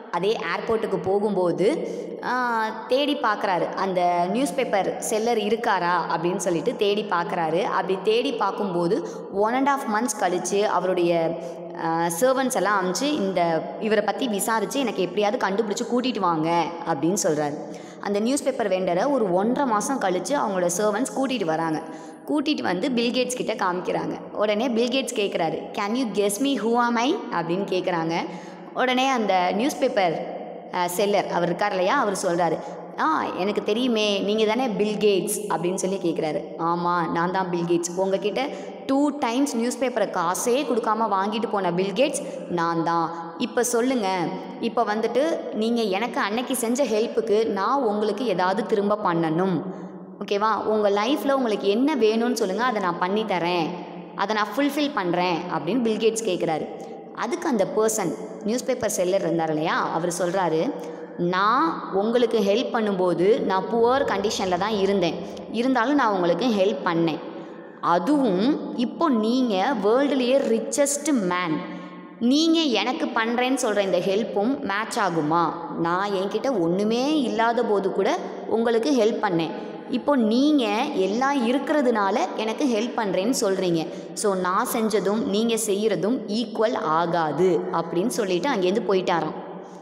Speaker 1: அதே ஏர்போர்ட்டுக்கு போகும்போது ஆஹ், தேடி பார்க்குறாரு அந்த நியூஸ் பேப்பர் செல்லர் இருக்காரா அப்படின்னு சொல்லிட்டு தேடி பார்க்குறாரு அப்படி தேடி பார்க்கும்போது ஒன் அண்ட் ஆஃப் மந்த்ஸ் கழித்து அவருடைய சர்வன்ஸ் எல்லாம் அமிச்சு இந்த இவரை பற்றி விசாரித்து எனக்கு எப்படியாவது கண்டுபிடிச்சி கூட்டிகிட்டு வாங்க அப்படின்னு சொல்கிறாரு அந்த நியூஸ் பேப்பர் வெண்டரை ஒரு ஒன்றரை மாதம் கழித்து அவங்களோட சர்வன்ஸ் கூட்டிகிட்டு வராங்க கூட்டிகிட்டு வந்து பில்கேட்ஸ் கிட்ட காமிக்கிறாங்க உடனே பில்கேட்ஸ் கேட்குறாரு can you guess me who am I அப்படின்னு கேட்குறாங்க உடனே அந்த நியூஸ் பேப்பர் செல்லர் அவர் இருக்கார் இல்லையா அவர் சொல்கிறாரு ஆ எனக்கு தெரியுமே நீங்கள் தானே பில்கேட்ஸ் அப்படின்னு சொல்லி கேட்குறாரு ஆமாம் நான் தான் பில்கேட்ஸ் உங்ககிட்ட டூ டைம்ஸ் நியூஸ் பேப்பரை காசே கொடுக்காம வாங்கிட்டு போன பில்கேட்ஸ் நான் தான் இப்போ சொல்லுங்கள் இப்போ வந்துட்டு நீங்கள் எனக்கு அன்னைக்கு செஞ்ச ஹெல்ப்புக்கு நான் உங்களுக்கு ஏதாவது திரும்ப பண்ணணும் ஓகேவா உங்கள் லைஃப்பில் உங்களுக்கு என்ன வேணும்னு சொல்லுங்கள் அதை நான் பண்ணி தரேன் அதை நான் ஃபுல்ஃபில் பண்ணுறேன் அப்படின்னு பில்கேட்ஸ் கேட்குறாரு அதுக்கு அந்த பர்சன் நியூஸ் பேப்பர் செல்லர் இருந்தார் இல்லையா அவர் சொல்கிறாரு நான் உங்களுக்கு ஹெல்ப் பண்ணும்போது நான் புவர் கண்டிஷனில் தான் இருந்தேன் இருந்தாலும் நான் உங்களுக்கு ஹெல்ப் பண்ணேன் அதுவும் இப்போ நீங்கள் வேர்ல்டுலேயே ரிச்சஸ்ட் மேன் நீங்கள் எனக்கு பண்ணுறேன்னு சொல்கிற இந்த ஹெல்ப்பும் மேட்ச் ஆகுமா நான் என்கிட்ட ஒன்றுமே இல்லாத போது கூட உங்களுக்கு ஹெல்ப் பண்ணேன் இப்போ நீங்கள் எல்லாம் இருக்கிறதுனால எனக்கு ஹெல்ப் பண்ணுறேன்னு சொல்கிறீங்க ஸோ நான் செஞ்சதும் நீங்கள் செய்கிறதும் ஈக்குவல் ஆகாது அப்படின்னு சொல்லிட்டு அங்கேருந்து போயிட்டாராம்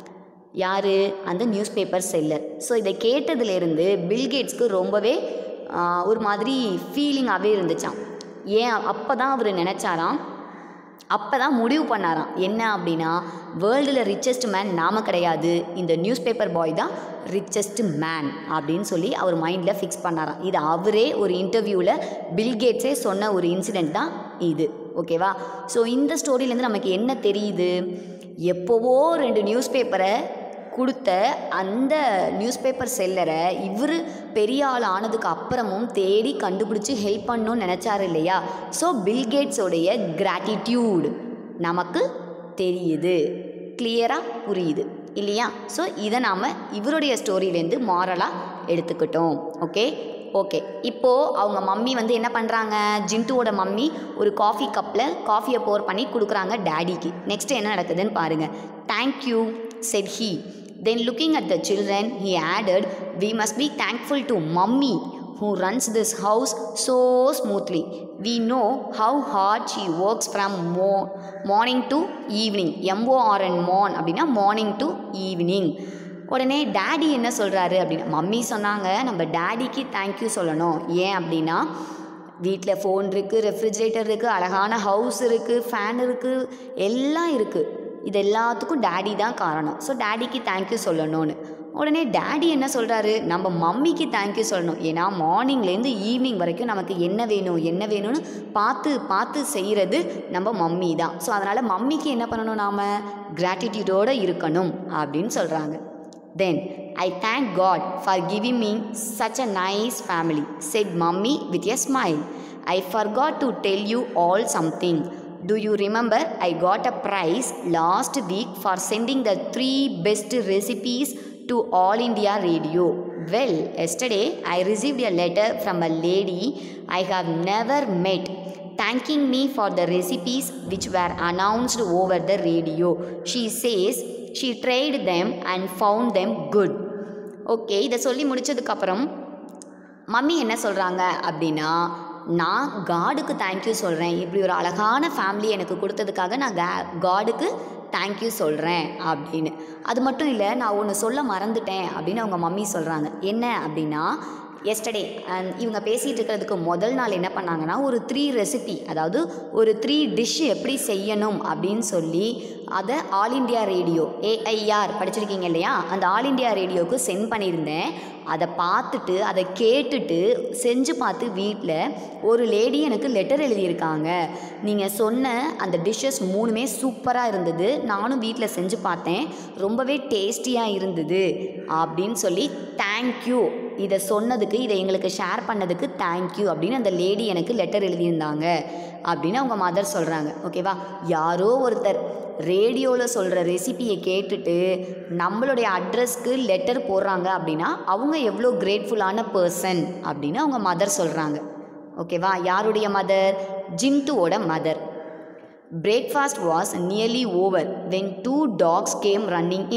Speaker 1: யார் அந்த நியூஸ் பேப்பர் செல்லர் ஸோ இதை கேட்டதுலேருந்து பில்கேட்ஸ்க்கு ரொம்பவே ஆ, ஒரு மாதிரி ஃபீலிங்காகவே இருந்துச்சாம் ஏன் அப்போ தான் அவர் நினச்சாராம் அப்போ தான் முடிவு பண்ணாராம் என்ன அப்படின்னா வேர்ல்டில் ரிச்சஸ்ட் மேன் நாம கிடையாது இந்த நியூஸ் பேப்பர் பாய் தான் ரிச்சஸ்ட் மேன் அப்படின்னு சொல்லி அவர் மைண்டில் ஃபிக்ஸ் பண்ணாராம் இது அவரே ஒரு இன்டர்வியூவில் பில்கேட்ஸே சொன்ன ஒரு இன்சிடெண்ட் தான் இது ஓகேவா ஸோ இந்த ஸ்டோரியிலேருந்து நமக்கு என்ன தெரியுது எப்போவோ ரெண்டு நியூஸ் பேப்பரை கொடுத்த அந்த நியூஸ் பேப்பர் செல்லரை இவர் பெரிய ஆள் ஆனதுக்கு அப்புறமும் தேடி கண்டுபிடிச்சி ஹெல்ப் பண்ணணும்னு நினச்சாரு இல்லையா ஸோ பில்கேட்ஸோடைய கிராட்டிடியூட் நமக்கு தெரியுது கிளியராக புரியுது இல்லையா ஸோ இதை நாம் இவருடைய ஸ்டோரியிலேருந்து மாரலாக எடுத்துக்கிட்டோம் ஓகே ஓகே இப்போது அவங்க மம்மி வந்து என்ன பண்ணுறாங்க ஜின்ட்டுவோட மம்மி ஒரு காஃபி கப்பில் காஃபியை போர் பண்ணி கொடுக்குறாங்க டேடிக்கு நெக்ஸ்ட் என்ன நடக்குதுன்னு பாருங்கள் thank you said he then looking at the children he added we must be thankful to mummy who runs this house so smoothly we know how hard she works from mo- morning to evening m-o-r-n morn அப்படின்னா morning to evening உடனே daddy என்ன சொல்கிறாரு அப்படின்னா mummy சொன்னாங்க நம்ம டேடிக்கு thank you சொல்லணும் ஏன் அப்படின்னா வீட்டில் ஃபோன் இருக்குது ரெஃப்ரிஜரேட்டர் இருக்குது அழகான ஹவுஸ் இருக்குது ஃபேன் இருக்குது எல்லாம் இருக்குது இது எல்லாத்துக்கும் டேடி தான் காரணம் ஸோ டேடிக்கு தேங்க்யூ சொல்லணும்னு உடனே டேடி என்ன சொல்கிறாரு நம்ம மம்மிக்கு தேங்க்யூ சொல்லணும் ஏன்னா மார்னிங்லேருந்து ஈவினிங் வரைக்கும் நமக்கு என்ன வேணும் என்ன வேணும்னு பார்த்து பார்த்து செய்கிறது நம்ம மம்மி தான் ஸோ அதனால் மம்மிக்கு என்ன பண்ணணும் நாம் கிராட்டிடியூடோடு இருக்கணும் அப்படின்னு சொல்கிறாங்க then I thank God for giving me such a nice family said mummy with a smile I forgot to tell you all something Do you remember I got a prize last week for sending the three best recipes to All India Radio? Well, yesterday I received a letter from a lady I have never met thanking me for the recipes which were announced over the radio. She says she tried them and found them good. Okay இதை சொல்லி முடிச்சதுக்கப்புறம் mummy என்ன சொல்கிறாங்க அப்படின்னா நான் காடுக்கு thank you சொல்கிறேன் இப்படி ஒரு அழகான ஃபேமிலி எனக்கு கொடுத்ததுக்காக நான் கா காடுக்கு தேங்க்யூ சொல்கிறேன் அப்படின்னு அது மட்டும் இல்லை நான் ஒன்று சொல்ல மறந்துட்டேன் அப்படின்னு அவங்க மம்மி சொல்கிறாங்க என்ன அப்படின்னா எஸ்டர்டே இவங்க பேசிகிட்டு இருக்கிறதுக்கு முதல் நாள் என்ன பண்ணாங்கன்னா ஒரு த்ரீ ரெசிபி அதாவது ஒரு த்ரீ டிஷ் எப்படி செய்யணும் அப்படின்னு சொல்லி அதை ஆல் இண்டியா ரேடியோ ஏஐஆர் படிச்சிருக்கீங்க இல்லையா அந்த ஆல் இண்டியா ரேடியோவுக்கு சென்ட் பண்ணியிருந்தேன் அதை பார்த்துட்டு அதை கேட்டுட்டு செஞ்சு பார்த்து வீட்டில் ஒரு லேடி எனக்கு லெட்டர் எழுதியிருக்காங்க நீங்கள் சொன்ன அந்த டிஷ்ஷஸ் மூணுமே சூப்பராக இருந்தது நானும் வீட்டில் செஞ்சு பார்த்தேன் ரொம்பவே டேஸ்டியாக இருந்தது அப்படின்னு சொல்லி தேங்க்யூ இதை சொன்னதுக்கு இதை எங்களுக்கு ஷேர் பண்ணதுக்கு தேங்க்யூ அப்படின்னு அந்த லேடி எனக்கு லெட்டர் எழுதியிருந்தாங்க அப்படின்னு அவங்க மதர் சொல்கிறாங்க ஓகேவா யாரோ ஒருத்தர் ரேடியோவில் சொல்கிற ரெசிபியை கேட்டுட்டு நம்மளுடைய அட்ரஸ்க்கு லெட்டர் போடுறாங்க அப்படின்னா அவங்க எவ்வளோ கிரேட்ஃபுல்லான பர்சன் அப்படின்னு அவங்க மதர் சொல்கிறாங்க ஓகேவா யாருடைய மதர் ஜின்ட்டுவோட mother Breakfast was nearly over when two dogs came running in.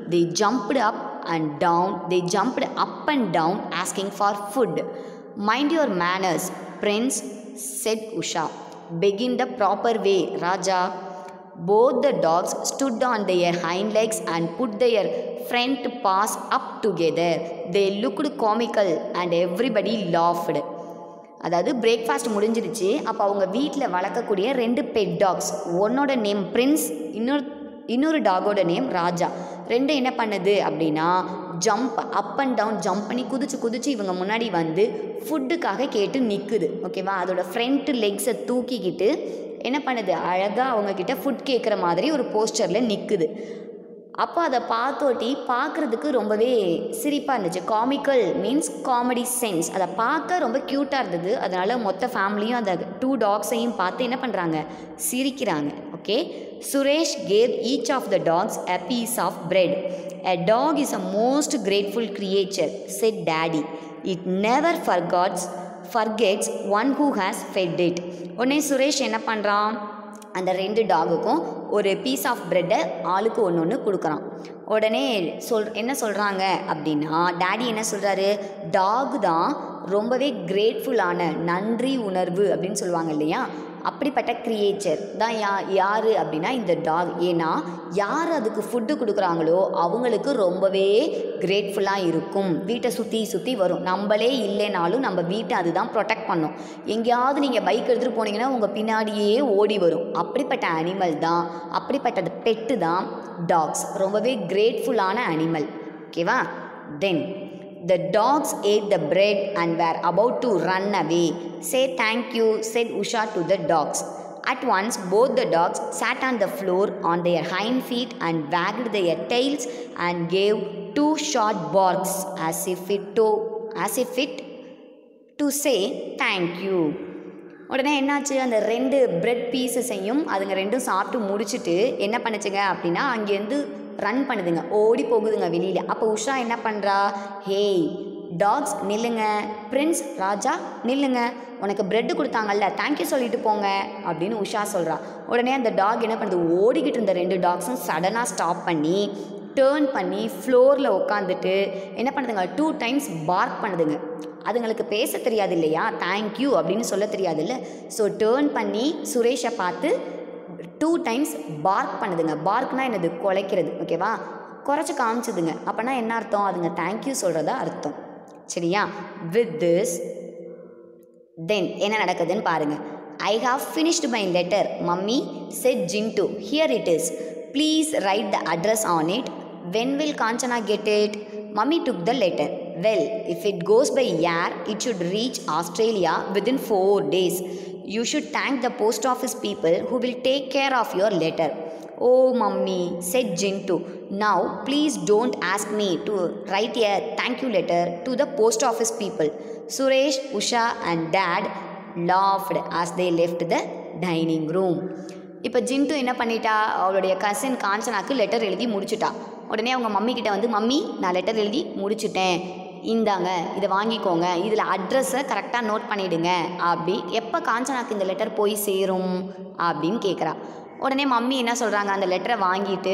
Speaker 1: they jumped up and down they jumped up and down asking for food mind your manners prince said usha begin the proper way raja both the dogs stood on their hind legs and put their front paws up together they looked comical and everybody laughed அதாவது breakfast முடிஞ்சிருச்சு அப்போ அவங்க வீட்டில் வளர்க்கக்கூடிய ரெண்டு pet dogs ஒன்னோட name prince இன்னொரு இன்னொரு டாகோட நேம் ராஜா ரெண்டு என்ன பண்ணுது அப்படின்னா jump up and down jump பண்ணி குதிச்சு குதிச்சு இவங்க முன்னாடி வந்து ஃபுட்டுக்காக கேட்டு நிற்குது ஓகேவா அதோட ஃப்ரண்ட் லெக்ஸை தூக்கிக்கிட்டு என்ன பண்ணுது அழகாக அவங்கக்கிட்ட ஃபுட் கேட்குற மாதிரி ஒரு போஸ்டரில் நிற்குது அப்போ அதை பார்த்தோட்டி பார்க்குறதுக்கு ரொம்பவே சிரிப்பாக இருந்துச்சு காமிக்கல் மீன்ஸ் காமெடி சென்ஸ் அதை பார்க்க ரொம்ப க்யூட்டாக இருந்தது அதனால் மொத்த ஃபேமிலியும் அந்த டூ டாக்ஸையும் பார்த்து என்ன பண்ணுறாங்க சிரிக்கிறாங்க okay Suresh gave each of the dogs a piece of bread a dog is a most grateful creature said daddy it never forgets forgets one who has fed it உடனே சுரேஷ் என்ன பண்ணுறான் அந்த ரெண்டு டாகுக்கும் ஒரு பீஸ் ஆஃப் ப்ரெட்டை ஆளுக்கு ஒன்று ஒன்று கொடுக்குறான் உடனே சொல் என்ன சொல்கிறாங்க அப்படின்னா டேடி என்ன சொல்கிறாரு டாக் தான் ரொம்பவே கிரேட்ஃபுல்லான நன்றி உணர்வு அப்படின்னு சொல்லுவாங்க இல்லையா அப்படிப்பட்ட கிரியேச்சர் தான் யா யார் அப்படின்னா இந்த டாக் ஏன்னா யார் அதுக்கு ஃபுட்டு கொடுக்குறாங்களோ அவங்களுக்கு ரொம்பவே கிரேட்ஃபுல்லாக இருக்கும் வீட்டை சுற்றி சுற்றி வரும் நம்மளே இல்லைனாலும் நம்ம வீட்டை அதுதான் ப்ரொடெக்ட் பண்ணும் எங்கேயாவது நீங்கள் பைக் எடுத்துகிட்டு போனீங்கன்னா உங்கள் பின்னாடியே ஓடி வரும் அப்படிப்பட்ட அனிமல் தான் அப்படிப்பட்ட பெட்டு தான் டாக்ஸ் ரொம்பவே கிரேட்ஃபுல்லான அனிமல் ஓகேவா தென் The dogs ate the bread and were about to run away. Say thank you, said Usha to the dogs. At once, both the dogs sat on the floor on their hind feet and wagged their tails and gave two short barks as if it to, as if it to say thank you. உடனே என்னாச்சு அந்த ரெண்டு bread பீசஸையும் அதுங்க ரெண்டும் சாப்பிட்டு முடிச்சுட்டு என்ன பண்ணுச்சுங்க அப்படின்னா அங்கேருந்து ரன் பண்ணுதுங்க ஓடி போகுதுங்க வெளியில் அப்போ உஷா என்ன பண்ணுறா ஹேய் டாக்ஸ் நில்லுங்க பிரின்ஸ் ராஜா நில்லுங்க உனக்கு பிரெட்டு கொடுத்தாங்கல்ல தேங்க்யூ சொல்லிட்டு போங்க அப்படின்னு உஷா சொல்கிறா உடனே அந்த டாக் என்ன பண்ணுது ஓடிக்கிட்டு இருந்த ரெண்டு டாக்ஸும் சடனாக ஸ்டாப் பண்ணி டேர்ன் பண்ணி ஃப்ளோரில் உட்காந்துட்டு என்ன பண்ணுதுங்க டூ டைம்ஸ் பார்க் பண்ணுதுங்க அதுங்களுக்கு பேச தெரியாது இல்லையா தேங்க்யூ அப்படின்னு சொல்ல தெரியாதுல்ல ஸோ டேர்ன் பண்ணி சுரேஷை பார்த்து டூ டைம்ஸ் பார்க் பண்ணுதுங்க பார்க்னா என்னது குலைக்கிறது ஓகேவா குறைச்சி காமிச்சுதுங்க அப்போனா என்ன அர்த்தம் அதுங்க தேங்க்யூ சொல்கிறதா அர்த்தம் சரியா வித் திஸ் தென் என்ன நடக்குதுன்னு பாருங்கள் I have finished my letter mummy said Jintu here it is please write the address on it when will Kanchana get it mummy took the letter well if it goes by air it should reach Australia within four days you should thank the post office people who will take care of your letter Oh, mummy, said Jintu. Now, please don't ask me to write a thank you letter to the post office people. Suresh, Usha, and Dad laughed as they left the dining room. இப்போ ஜின்ட்டு என்ன பண்ணிட்டா அவளுடைய cousin காஞ்சனாக்கு letter எழுதி முடிச்சிட்டா உடனே அவங்க mummy கிட்ட வந்து mummy நான் லெட்டர் எழுதி முடிச்சிட்டேன் இந்தாங்க இதை வாங்கிக்கோங்க இதில் அட்ரஸை கரெக்டாக நோட் பண்ணிவிடுங்க அப்படி எப்போ காஞ்சனாக்கு இந்த லெட்டர் போய் சேரும் அப்படின்னு கேட்குறா உடனே மம்மி என்ன சொல்கிறாங்க அந்த லெட்டரை வாங்கிட்டு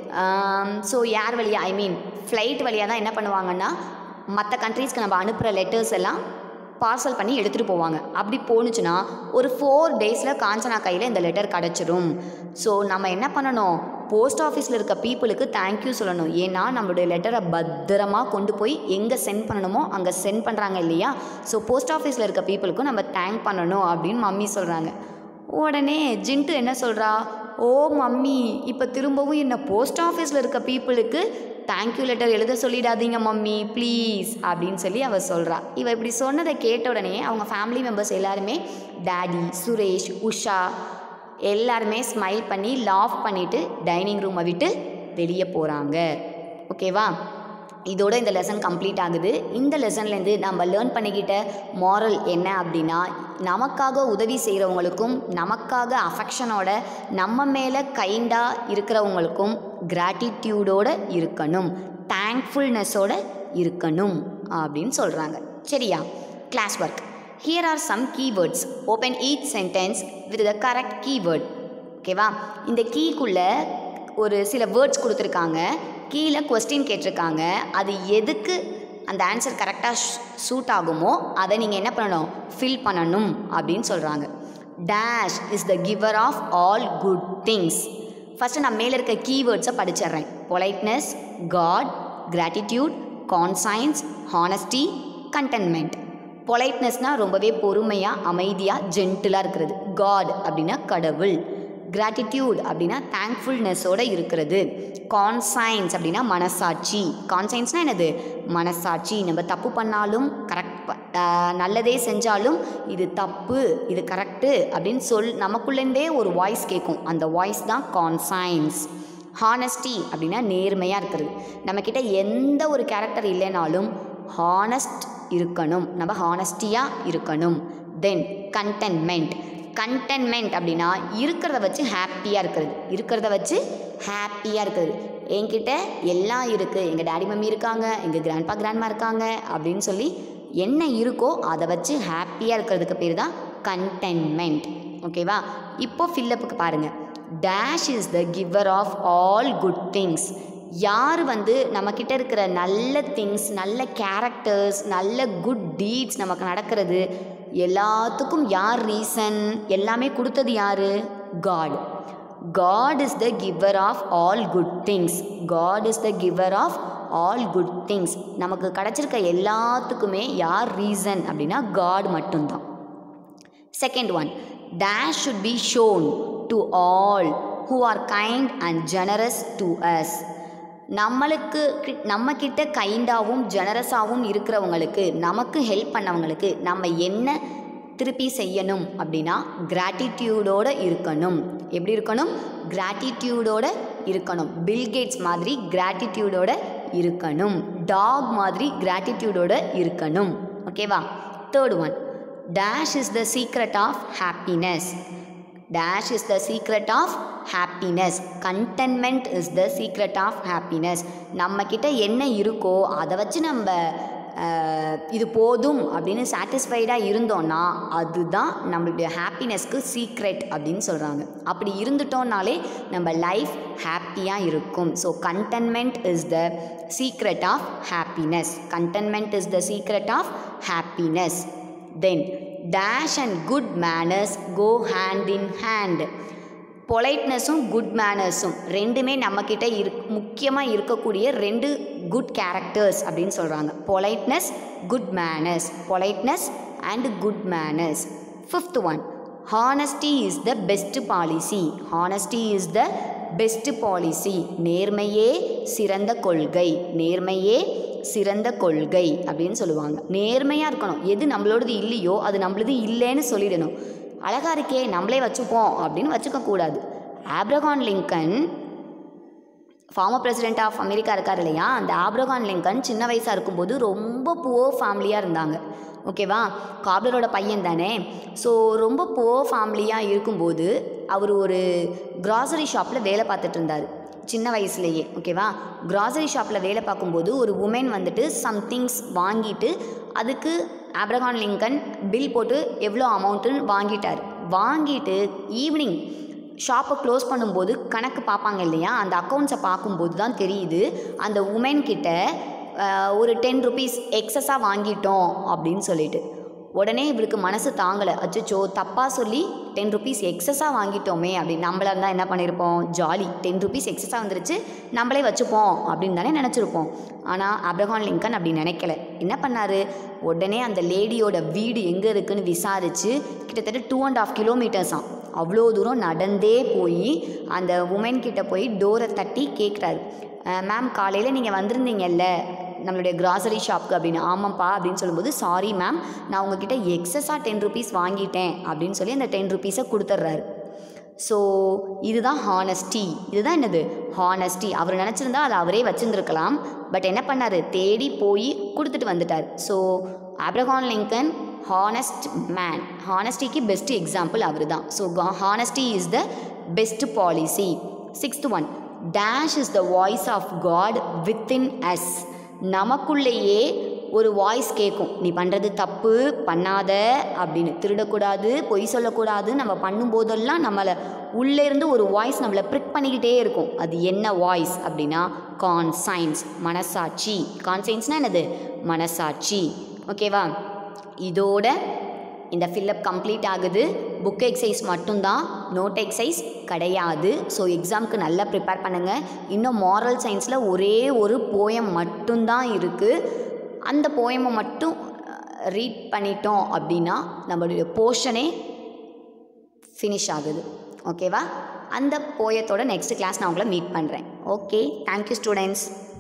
Speaker 1: ஸோ யார் வழியாக ஐ மீன் ஃப்ளைட் வழியாக தான் என்ன பண்ணுவாங்கன்னா மற்ற கண்ட்ரீஸ்க்கு நம்ம அனுப்புகிற லெட்டர்ஸ் எல்லாம் பார்சல் பண்ணி எடுத்துகிட்டு போவாங்க அப்படி போணுச்சுன்னா ஒரு ஃபோர் டேஸில் காஞ்சனா கையில் இந்த லெட்டர் கிடச்சிரும் ஸோ நம்ம என்ன பண்ணணும் போஸ்ட் ஆஃபீஸில் இருக்க பீப்புளுக்கு தேங்க்யூ சொல்லணும் ஏன்னா நம்மளுடைய லெட்டரை பத்திரமா கொண்டு போய் எங்கே சென்ட் பண்ணணுமோ அங்கே சென்ட் பண்ணுறாங்க இல்லையா ஸோ போஸ்ட் ஆஃபீஸில் இருக்க பீப்புளுக்கும் நம்ம தேங்க் பண்ணணும் அப்படின்னு மம்மி சொல்கிறாங்க உடனே ஜின்ட்டு என்ன சொல்கிறா ஓ மம்மி இப்போ திரும்பவும் என்ன போஸ்ட் ஆஃபீஸில் இருக்க பீப்புளுக்கு தேங்க்யூ லெட்டர் எழுத சொல்லிடாதீங்க மம்மி ப்ளீஸ் அப்படின்னு சொல்லி அவள் சொல்கிறா இவ இப்படி சொன்னதை கேட்ட உடனே அவங்க ஃபேமிலி மெம்பர்ஸ் எல்லாருமே டேடி சுரேஷ் உஷா எல்லாருமே ஸ்மைல் பண்ணி லாஃப் பண்ணிவிட்டு டைனிங் ரூமை விட்டு வெளியே போகிறாங்க ஓகேவா இதோட இந்த லெசன் கம்ப்ளீட் ஆகுது இந்த லெசன்லேருந்து நம்ம லேர்ன் பண்ணிக்கிட்ட மாரல் என்ன அப்படின்னா நமக்காக உதவி செய்கிறவங்களுக்கும் நமக்காக அஃபெக்ஷனோட நம்ம மேலே கைண்டாக இருக்கிறவங்களுக்கும் கிராட்டிடியூடோட இருக்கணும் தேங்க்ஃபுல்னஸோட இருக்கணும் அப்படின்னு சொல்கிறாங்க சரியா class work here are some keywords open each sentence with the correct keyword ஓகேவா இந்த கீக்குள்ளே ஒரு சில வேர்ட்ஸ் கொடுத்துருக்காங்க கீழே கொஸ்டின் கேட்டிருக்காங்க அது எதுக்கு அந்த ஆன்சர் கரெக்டாக சூட் ஆகுமோ அதை நீங்கள் என்ன பண்ணணும் ஃபில் பண்ணணும் அப்படின்னு சொல்கிறாங்க dash is the giver of all good things first நான் மேலே இருக்க கீவேர்ட்ஸை படிச்சிடுறேன் politeness God gratitude conscience honesty contentment பொலைட்னஸ்னால் ரொம்பவே பொறுமையாக அமைதியாக ஜென்டிலாக இருக்கிறது காட் அப்படின்னா கடவுள் கிராட்டிடியூட் அப்படின்னா தேங்க்ஃபுல்னஸோடு இருக்கிறது கான்சைன்ஸ் அப்படின்னா மனசாட்சி கான்சைன்ஸ்னால் என்னது மனசாட்சி நம்ம தப்பு பண்ணாலும் கரெக்ட் நல்லதே செஞ்சாலும் இது தப்பு இது கரெக்டு அப்படின்னு சொல் நமக்குள்ளேருந்தே ஒரு வாய்ஸ் கேட்கும் அந்த வாய்ஸ் தான் கான்சைன்ஸ் ஹானஸ்டி அப்படின்னா நேர்மையாக இருக்கிறது நம்மக்கிட்ட எந்த ஒரு கேரக்டர் இல்லைனாலும் ஹானஸ்ட் இருக்கணும் நம்ம ஹானஸ்டியாக இருக்கணும் தென் கண்டென்மெண்ட் கண்டென்மெண்ட் அப்படின்னா இருக்கிறத வச்சு ஹாப்பியாக இருக்கிறது இருக்கிறத வச்சு ஹாப்பியாக இருக்கிறது என்கிட்ட எல்லாம் இருக்குது எங்கள் டேடி மம்மி இருக்காங்க எங்கள் கிராண்ட்பா கிராண்ட்மா இருக்காங்க அப்படின்னு சொல்லி என்ன இருக்கோ அதை வச்சு ஹாப்பியாக இருக்கிறதுக்கு பேர் தான் கண்டென்மெண்ட் ஓகேவா இப்போ ஃபில்லப்புக்கு பாருங்கள் dash is the giver of all good things யார் வந்து நம்மக்கிட்ட இருக்கிற நல்ல திங்ஸ் நல்ல கேரக்டர்ஸ் நல்ல குட் டீட்ஸ் நமக்கு நடக்கிறது எல்லாத்துக்கும் யார் ரீசன் எல்லாமே கொடுத்தது யார் God God is the giver of all good things God is the giver of all good things நமக்கு கிடச்சிருக்க எல்லாத்துக்குமே யார் ரீசன் அப்படின்னா காட் மட்டும்தான் second one dash should be shown to all who are kind and generous to us நம்மளுக்கு கி- நம்மக்கிட்ட கைண்டாகவும் ஜெனரஸாகவும் இருக்கிறவங்களுக்கு நமக்கு ஹெல்ப் பண்ணவங்களுக்கு நம்ம என்ன திருப்பி செய்யணும் அப்படின்னா கிராட்டிடியூடோடு இருக்கணும் எப்படி இருக்கணும் கிராட்டிடியூடோட இருக்கணும் பில்கேட்ஸ் மாதிரி கிராட்டிடியூடோட இருக்கணும் டாக் மாதிரி கிராட்டிடியூடோட இருக்கணும் ஓகேவா third one dash is the secret of happiness dash is the secret of happiness contentment is the secret of happiness நம்மக்கிட்ட என்ன இருக்கோ அதை வச்சு நம்ம அஹ், இது போதும் அப்படின்னு சாட்டிஸ்ஃபைடாக இருந்தோன்னா அதுதான் நம்மளுடைய ஹாப்பினஸ்க்கு சீக்ரெட் அப்படின்னு சொல்கிறாங்க அப்படி இருந்துட்டோம்னாலே நம்ம லைஃப் ஹாப்பியாக இருக்கும் so contentment is the secret of happiness contentment is the secret of happiness then dash and good manners go hand in hand பொலைட்னஸும் குட் மேனர்ஸும் ரெண்டுமே நம்மக்கிட்ட இரு முக்கியமாக இருக்கக்கூடிய ரெண்டு குட் கேரக்டர்ஸ் அப்படின்னு சொல்கிறாங்க politeness good manners politeness and good manners fifth one honesty is the best policy honesty is the best policy நேர்மையே சிறந்த கொள்கை நேர்மையே சிறந்த கொள்கை அப்படின்னு சொல்லுவாங்க நேர்மையாக இருக்கணும் எது நம்மளோடது இல்லையோ அது நம்மளது இல்லைன்னு சொல்லிடணும் அழகா இருக்கே நம்மளே வச்சுப்போம் அப்படின்னு வச்சுக்க கூடாது Abraham Lincoln former president of America இருக்கார் இல்லையா அந்த ஆப்ரகான் லிங்கன் சின்ன வயசாக இருக்கும்போது ரொம்ப புவர் ஃபேமிலியாக இருந்தாங்க ஓகேவா காப்லரோட பையன் தானே ஸோ ரொம்ப புவர் ஃபேமிலியாக இருக்கும்போது அவர் ஒரு கிராசரி ஷாப்பில் வேலை பார்த்துட்டு இருந்தார் சின்ன வயசுலேயே ஓகேவா கிராசரி ஷாப்பில் வேலை பார்க்கும்போது ஒரு உமன் வந்துட்டு சம்திங்ஸ் வாங்கிட்டு அதுக்கு ஆப்ரகான் லிங்கன் பில் போட்டு எவ்வளோ அமௌண்ட்டுன்னு வாங்கிட்டார் வாங்கிட்டு ஈவினிங் ஷாப்பை க்ளோஸ் பண்ணும்போது கணக்கு பார்ப்பாங்க இல்லையா அந்த அக்கௌண்ட்ஸை பார்க்கும்போது தான் தெரியுது அந்த உமன் கிட்ட அஹ், ஒரு டென் ருபீஸ் எக்ஸஸாக வாங்கிட்டோம் அப்படின்னு சொல்லிட்டு உடனே இவளுக்கு மனசு தாங்கலை அச்சச்சோ தப்பாக சொல்லி டென் ருபீஸ் எக்ஸஸாக வாங்கிட்டோமே அப்படின்னு நம்மளா இருந்தால் என்ன பண்ணியிருப்போம் ஜாலி டென் ருபீஸ் எக்ஸஸாக வந்துருச்சு நம்மளே வச்சுப்போம் அப்படின்னு தானே நினச்சிருப்போம் ஆனால் அப்ரஹாம் லிங்கன் அப்படி நினைக்கல என்ன பண்ணார் உடனே அந்த லேடியோட வீடு எங்கே இருக்குன்னு விசாரித்து கிட்டத்தட்ட டூ அண்ட் ஆஃப் கிலோமீட்டர்ஸாம் அவ்வளோ தூரம் நடந்தே போய் அந்த உமன் கிட்ட போய் டோரை தட்டி கேட்குறாரு மேம் காலையில் நீங்கள் வந்திருந்தீங்கல்ல நம்மளுடைய கிராசரி ஷாப்க்கு அப்படின்னு ஆமாம்ப்பா அப்படின்னு சொல்லும்போது சாரி மேம் நான் உங்ககிட்ட எக்ஸஸாக டென் ருபீஸ் வாங்கிட்டேன் அப்படின்னு சொல்லி அந்த டென் ருபீஸை கொடுத்துட்றாரு ஸோ இதுதான் ஹானஸ்டி இதுதான் என்னது ஹானஸ்டி அவர் நினச்சிருந்தா அதை அவரே வச்சுருந்துருக்கலாம் பட் என்ன பண்ணார் தேடி போய் கொடுத்துட்டு வந்துட்டார் so Abraham Lincoln honest man ஹானஸ்டிக்கு பெஸ்ட் எக்ஸாம்பிள் அவர் தான் so honesty is the best policy sixth one dash is the voice of God within us நமக்குள்ளேயே ஒரு வாய்ஸ் கேட்கும் நீ பண்ணுறது தப்பு பண்ணாத அப்படின்னு திருடக்கூடாது பொய் சொல்லக்கூடாது நம்ம பண்ணும்போதெல்லாம் நம்மளை உள்ளேருந்து ஒரு வாய்ஸ் நம்மளை ப்ரிக் பண்ணிக்கிட்டே இருக்கும் அது என்ன வாய்ஸ் அப்படின்னா கான்சைன்ஸ் மனசாட்சி கான்சைன்ஸ்னால் என்னது மனசாட்சி ஓகேவா இதோட இந்த ஃபில்லப் கம்ப்ளீட் ஆகுது புக் எக்ஸசைஸ் மட்டும்தான் நோட் எக்ஸசைஸ் கிடையாது ஸோ எக்ஸாமுக்கு நல்லா ப்ரிப்பேர் பண்ணுங்கள் இன்னும் மாரல் சயின்ஸில் ஒரே ஒரு போயம் மட்டும்தான் இருக்குது அந்த போயமை மட்டும் ரீட் பண்ணிட்டோம் அப்படின்னா நம்மளுடைய போர்ஷனே ஃபினிஷ் ஆகுது ஓகேவா அந்த போயத்தோட நெக்ஸ்ட் கிளாஸ் நான் உங்களை மீட் பண்ணுறேன் ஓகே தேங்க்யூ ஸ்டூடெண்ட்ஸ்